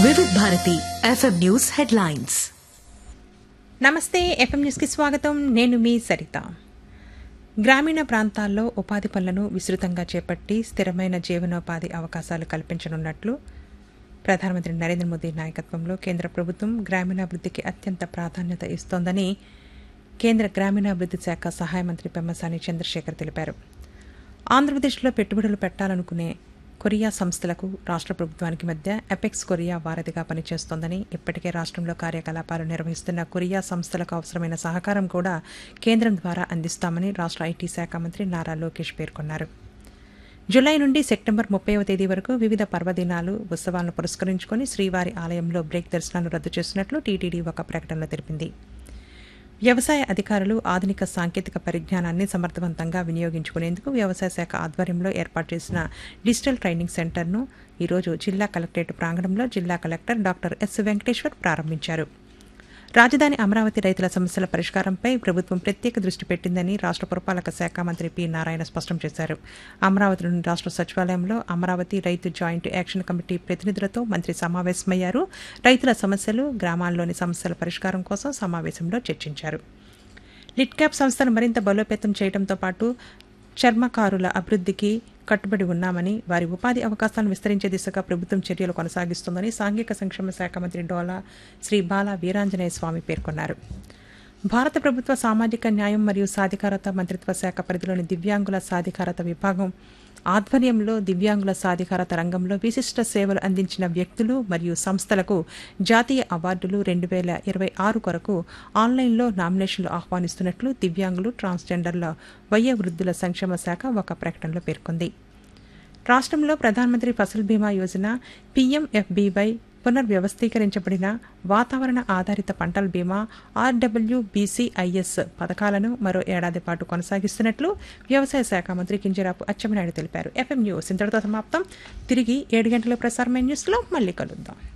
వివిధ Bharati FM news headlines నమస్తే FM న్యూస్కి స్వాగతం నేను మీ సరిత గ్రామీణ ప్రాంతాల్లో ఉపాధి పనులను విస్తృతంగా చేపట్టి స్థిరమైన జీవనోపాధి అవకాశాలు కల్పించనున్నట్లు ప్రధానమంత్రి నరేంద్ర మోదీ నాయకత్వంలో కేంద్ర ప్రభుత్వం గ్రామీణాభివృద్ధికి అత్యంత ప్రాధాన్యత ఇస్తోందని కేంద్ర గ్రామీణాభివృద్ధి శాఖ సహాయ మంత్రి పెమ్మసాని చంద్రశేఖర్ తెలిపారు ఆంధ్రప్రదేశ్లో పెట్టుబడులు పెట్టాలనుకునే కొరియా సంస్థలకు రాష్ట్ర ప్రభుత్వానికి మధ్య ఎపెక్స్ కొరియా వారధిగా పనిచేస్తోందని ఇప్పటికే రాష్ట్రంలో కార్యకలాపాలు నిర్వహిస్తున్న కొరియా సంస్థలకు అవసరమైన సహకారం కూడా కేంద్రం ద్వారా అందిస్తామని రాష్ట్ర ఐటీ శాఖ మంత్రి నారా లోకేష్ పేర్కొన్నారు జులై నుండి సెప్టెంబర్ ముప్పైవ తేదీ వరకు వివిధ పర్వదినాలు ఉత్సవాలను పురస్కరించుకొని శ్రీవారి ఆలయంలో బ్రేక్ దర్శనాలు రద్దు చేసినట్లు టీటీడీ ఒక ప్రకటనలో తెలిపింది వ్యవసాయ అధికారులు ఆధునిక సాంకేతిక పరిజ్ఞానాన్ని సమర్థవంతంగా వినియోగించుకునేందుకు వ్యవసాయ శాఖ ఆధ్వర్యంలో ఏర్పాటు చేసిన డిజిటల్ ట్రైనింగ్ సెంటర్ను ఈరోజు జిల్లా కలెక్టరేట్ ప్రాంగణంలో జిల్లా కలెక్టర్ డాక్టర్ ఎస్ వెంకటేశ్వర్ ప్రారంభించారు రాజధాని అమరావతి రైతుల సమస్యల పరిష్కారంపై ప్రభుత్వం ప్రత్యేక దృష్టి పెట్టిందని రాష్ట్ర పురపాలక శాఖ మంత్రి పి నారాయణ స్పష్టం చేశారు అమరావతిలోని రాష్ట్ర సచివాలయంలో అమరావతి రైతు జాయింట్ యాక్షన్ కమిటీ ప్రతినిధులతో మంత్రి సమావేశమయ్యారు రైతుల సమస్యలు గ్రామాల్లోని సమస్యల పరిష్కారం కోసం సమావేశంలో చర్చించారు లిట్క్యాప్ సంస్థను మరింత బలోపేతం చేయడంతో పాటు చర్మకారుల అభివృద్ధికి కట్టుబడి ఉన్నామని వారి ఉపాధి అవకాశాలను విస్తరించే దిశగా ప్రభుత్వం చర్యలు కొనసాగిస్తోందని సాంఘిక సంక్షేమ శాఖ మంత్రి డోలా శ్రీ బాల వీరాంజనేయ స్వామి పేర్కొన్నారు భారత ప్రభుత్వ సామాజిక న్యాయం మరియు సాధికారత మంత్రిత్వ శాఖ పరిధిలోని దివ్యాంగుల సాధికారత విభాగం ఆధ్వర్యంలో దివ్యాంగుల సాధికారత రంగంలో విశిష్ట సేవలు అందించిన వ్యక్తులు మరియు సంస్థలకు జాతీయ అవార్డులు రెండు వేల ఇరవై ఆరు కొరకు ఆన్లైన్లో నామినేషన్లు ఆహ్వానిస్తున్నట్లు దివ్యాంగులు ట్రాన్స్జెండర్ల వయోవృద్ధుల సంక్షేమ శాఖ ఒక ప్రకటనలో పేర్కొంది రాష్ట్రంలో ప్రధానమంత్రి ఫసల్ బీమా యోజన పీఎంఎఫ్బీవై పునర్వ్యవస్థీకరించబడిన వాతావరణ ఆధారిత పంటల బీమా ఆర్డబ్ల్యూబీసీఐఎస్ పథకాలను మరో ఏడాది పాటు కొనసాగిస్తున్నట్లు వ్యవసాయ శాఖ మంత్రి కింజరాపు అచ్చెన్నాయుడు తెలిపారు ఎఫ్ఎం న్యూస్ ఇంతటితో సమాప్తం తిరిగి ఏడు గంటల ప్రసారమైన న్యూస్లో మళ్ళీ కలుద్దాం